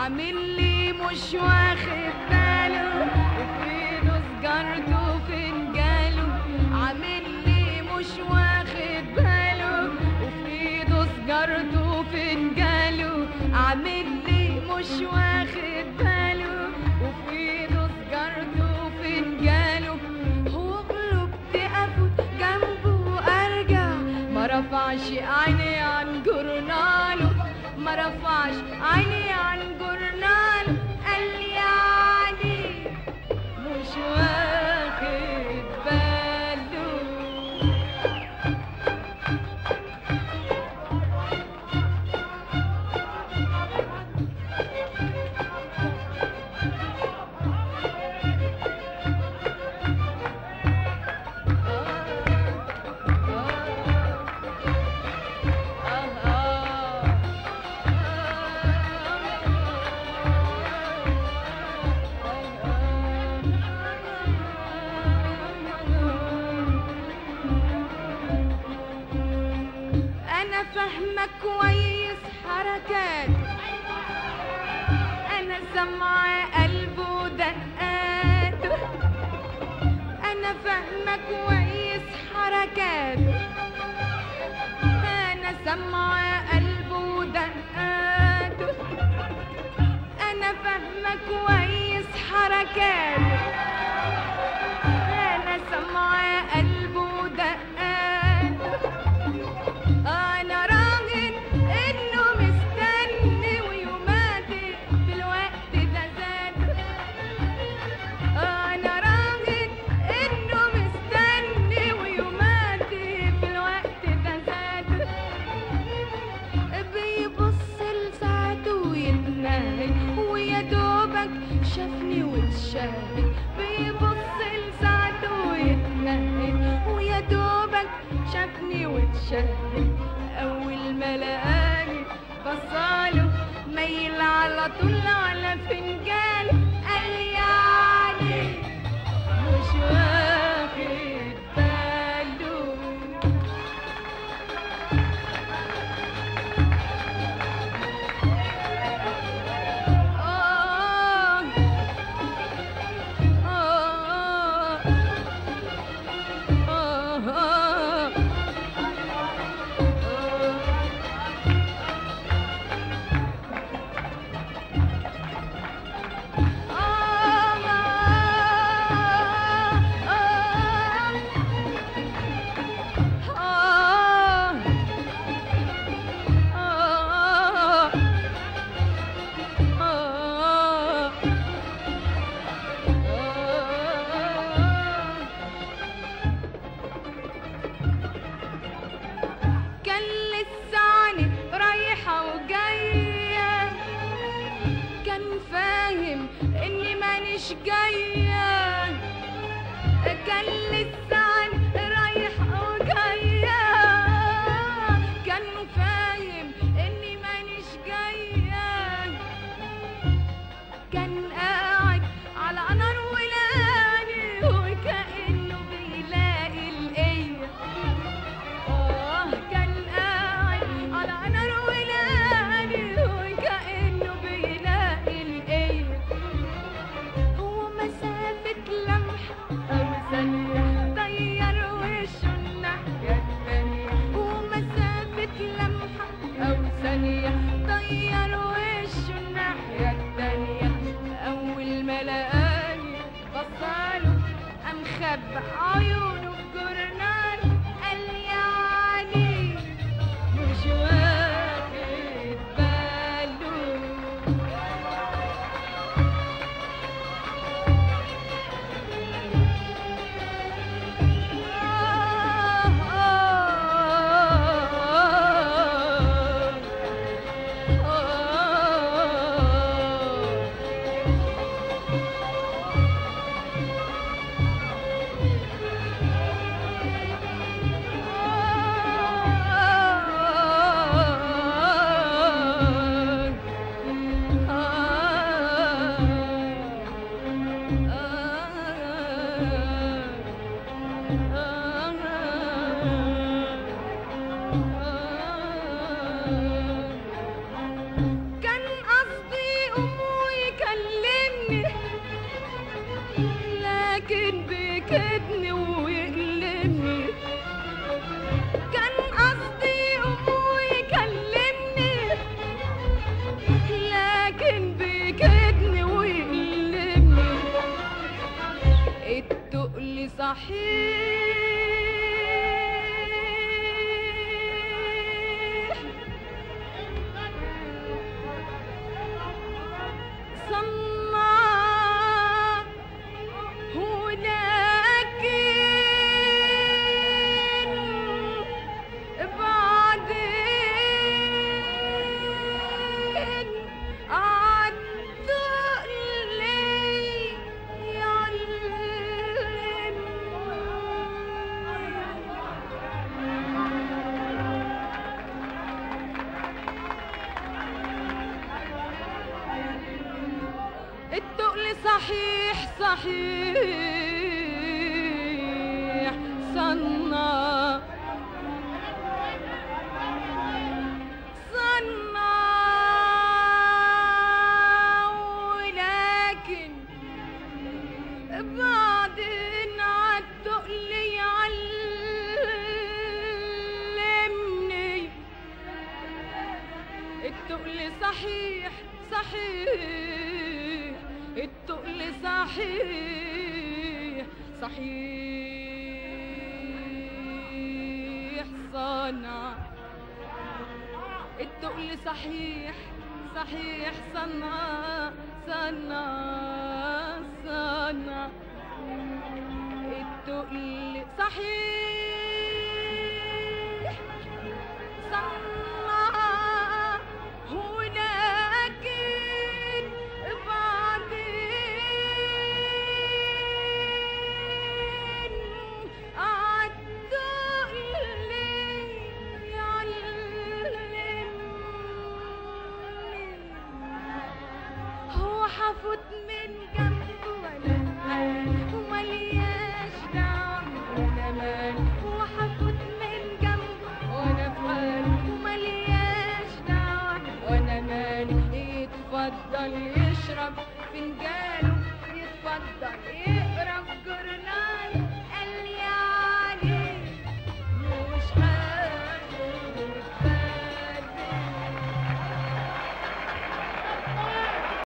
عامل لي مش واخد باله في ايده سجارته فنجاله عامل لي مش واخد باله وفي ايده سجارته فنجاله عامل لي مش واخد باله وفي ايده سجارته فنجاله هو غلبت افوت جنبه وارجع ما رفعش عيني عن جورناله ما رفعش عيني عن جورناله قال لي يعني مش واخد باله انا فاهمه كويس حركات انا سامعه قلبه دقات انا فاهمه كويس حركات انا سامعه قلبه دقات انا فاهمه كويس حركات انا سامعه قلبه دقات انا راهن انه مستني ويمادي في الوقت ده زاد انا راهن انه مستني ويمادي في الوقت ده زاد بيبص لساعته ويتنهي ويا دوبك شافني واتشهد بيبص لساعته ويتنهي ويا دوبك شافني واتشهد اول ما لقاني بصاله ميل على طول على فنجان قال لي يعني مش واخد باله آه آه آه آه صحيح صلى ولكن بعدين عالتقل التقل صحيح صحيح صنع صنع ولكن بعدين عالتقل يعلمني التقل صحيح صحيح التقل صحيح صحيح صنع التقل صحيح صحيح صنع صنع صنع التقل صحيح صنع ولكن بعدين عالتقل يعلمني هو حفوت من جنبه ولا وملياش دعوة ولا مال هو حفوت من جنبه وانا في حالي وملياش دعوة وانا مالي يتفضل يشرب فنجانه يتفضل